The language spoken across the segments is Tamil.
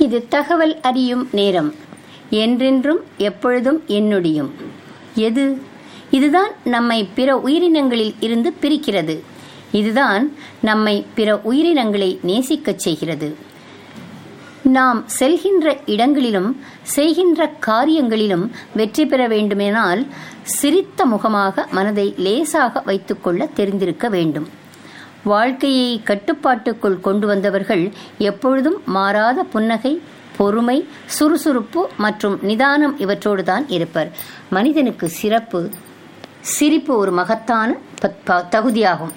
இது தகவல் அறியும் நேரம் என்றென்றும் எப்பொழுதும் என்னுடையும் எது இதுதான் நம்மை பிற உயிரினங்களில் இருந்து பிரிக்கிறது இதுதான் நம்மை பிற உயிரினங்களை நேசிக்கச் செய்கிறது நாம் செல்கின்ற இடங்களிலும் செய்கின்ற காரியங்களிலும் வெற்றி பெற வேண்டுமெனால் சிரித்த முகமாக மனதை லேசாக வைத்துக்கொள்ள தெரிந்திருக்க வேண்டும் வாழ்க்கையை கட்டுப்பாட்டுக்குள் கொண்டு வந்தவர்கள் எப்பொழுதும் மாறாத புன்னகை பொறுமை சுறுசுறுப்பு மற்றும் நிதானம் இவற்றோடு தான் இருப்பர் மனிதனுக்கு சிறப்பு சிரிப்பு ஒரு மகத்தான ப- ப- தகுதியாகும்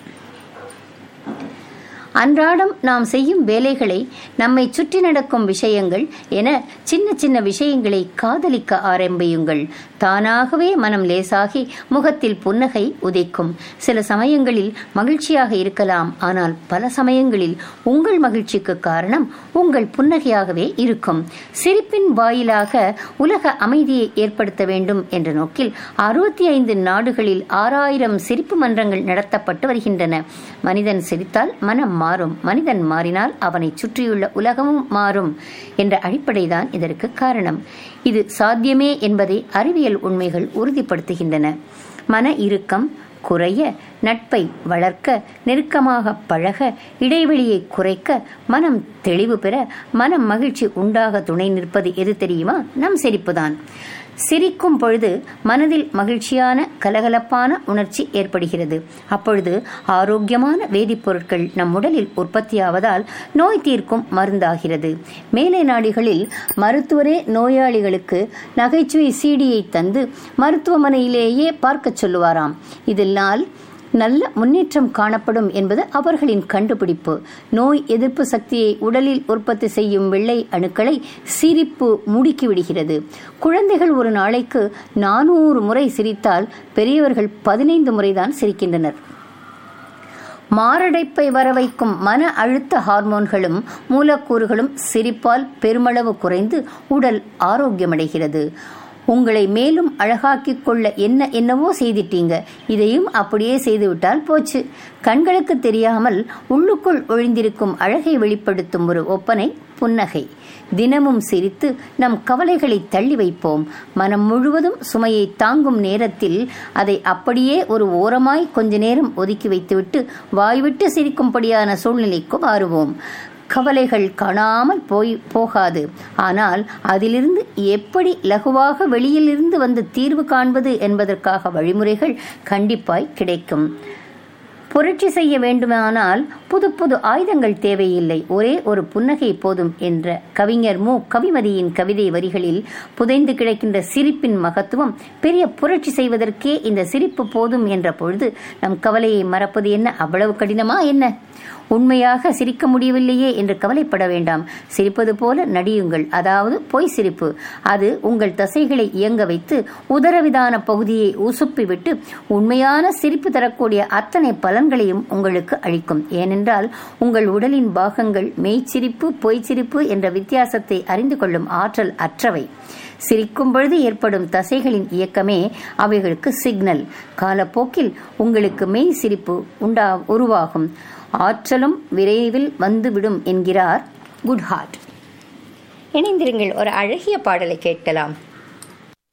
அன்றாடம் நாம் செய்யும் வேலைகளை நம்மை சுற்றி நடக்கும் விஷயங்கள் என சின்ன சின்ன விஷயங்களை காதலிக்க ஆரம்பியுங்கள் தானாகவே மனம் லேசாகி முகத்தில் புன்னகை உதைக்கும் சில சமயங்களில் மகிழ்ச்சியாக இருக்கலாம் ஆனால் பல சமயங்களில் உங்கள் மகிழ்ச்சிக்கு காரணம் உங்கள் புன்னகையாகவே இருக்கும் சிரிப்பின் வாயிலாக உலக அமைதியை ஏற்படுத்த வேண்டும் என்ற நோக்கில் அறுபத்தி ஐந்து நாடுகளில் ஆறாயிரம் சிரிப்பு மன்றங்கள் நடத்தப்பட்டு வருகின்றன மனிதன் சிரித்தால் மனம் மாறும் மனிதன் மாறினால் அவனை சுற்றியுள்ள உலகமும் மாறும் என்ற அடிப்படைதான் இதற்கு காரணம் இது சாத்தியமே என்பதை அறிவியல் உண்மைகள் உறுதிப்படுத்துகின்றன மன இறுக்கம் குறைய நட்பை வளர்க்க நெருக்கமாக பழக இடைவெளியை குறைக்க மனம் தெளிவு பெற மனம் மகிழ்ச்சி உண்டாக துணை நிற்பது எது தெரியுமா நம் சிரிப்புதான் சிரிக்கும் பொழுது மனதில் மகிழ்ச்சியான கலகலப்பான உணர்ச்சி ஏற்படுகிறது அப்பொழுது ஆரோக்கியமான வேதிப்பொருட்கள் நம் உடலில் உற்பத்தியாவதால் நோய் தீர்க்கும் மருந்தாகிறது மேலை நாடுகளில் மருத்துவரே நோயாளிகளுக்கு நகைச்சுவை சீடியை தந்து மருத்துவமனையிலேயே பார்க்கச் சொல்லுவாராம் இதனால் நல்ல முன்னேற்றம் காணப்படும் என்பது அவர்களின் கண்டுபிடிப்பு நோய் எதிர்ப்பு சக்தியை உடலில் உற்பத்தி செய்யும் வெள்ளை அணுக்களை சிரிப்பு முடுக்கிவிடுகிறது குழந்தைகள் ஒரு நாளைக்கு நானூறு முறை சிரித்தால் பெரியவர்கள் பதினைந்து முறைதான் சிரிக்கின்றனர் மாரடைப்பை வரவைக்கும் மன அழுத்த ஹார்மோன்களும் மூலக்கூறுகளும் சிரிப்பால் பெருமளவு குறைந்து உடல் ஆரோக்கியமடைகிறது உங்களை மேலும் அழகாக்கிக் கொள்ள என்ன என்னவோ செய்திட்டீங்க இதையும் அப்படியே செய்துவிட்டால் போச்சு கண்களுக்கு தெரியாமல் உள்ளுக்குள் ஒழிந்திருக்கும் அழகை வெளிப்படுத்தும் ஒரு ஒப்பனை புன்னகை தினமும் சிரித்து நம் கவலைகளை தள்ளி வைப்போம் மனம் முழுவதும் சுமையை தாங்கும் நேரத்தில் அதை அப்படியே ஒரு ஓரமாய் கொஞ்ச நேரம் ஒதுக்கி வைத்துவிட்டு வாய்விட்டு சிரிக்கும்படியான சூழ்நிலைக்கு மாறுவோம் கவலைகள் காணாமல் போய் போகாது ஆனால் அதிலிருந்து எப்படி லகுவாக வெளியிலிருந்து வந்து தீர்வு காண்பது என்பதற்காக வழிமுறைகள் கண்டிப்பாய் கிடைக்கும் புரட்சி செய்ய வேண்டுமானால் புது புது ஆயுதங்கள் தேவையில்லை ஒரே ஒரு புன்னகை போதும் என்ற கவிஞர் மு கவிமதியின் கவிதை வரிகளில் புதைந்து கிடக்கின்ற சிரிப்பின் மகத்துவம் பெரிய புரட்சி செய்வதற்கே இந்த சிரிப்பு போதும் என்ற பொழுது நம் கவலையை மறப்பது என்ன அவ்வளவு கடினமா என்ன உண்மையாக சிரிக்க முடியவில்லையே என்று கவலைப்பட வேண்டாம் சிரிப்பது போல நடியுங்கள் அதாவது பொய் சிரிப்பு அது உங்கள் தசைகளை இயங்க வைத்து உதரவிதான பகுதியை உசுப்பிவிட்டு உண்மையான சிரிப்பு தரக்கூடிய அத்தனை பலன்களையும் உங்களுக்கு அளிக்கும் ஏனென்றால் உங்கள் உடலின் பாகங்கள் மெய்ச்சிரிப்பு பொய்ச்சிரிப்பு என்ற வித்தியாசத்தை அறிந்து கொள்ளும் ஆற்றல் அற்றவை சிரிக்கும் பொழுது ஏற்படும் தசைகளின் இயக்கமே அவைகளுக்கு சிக்னல் காலப்போக்கில் உங்களுக்கு மெய் சிரிப்பு உண்டா உருவாகும் ஆற்றலும் விரைவில் வந்துவிடும் என்கிறார் குட் ஹார்ட் இணைந்திருங்கள் ஒரு அழகிய பாடலை கேட்கலாம்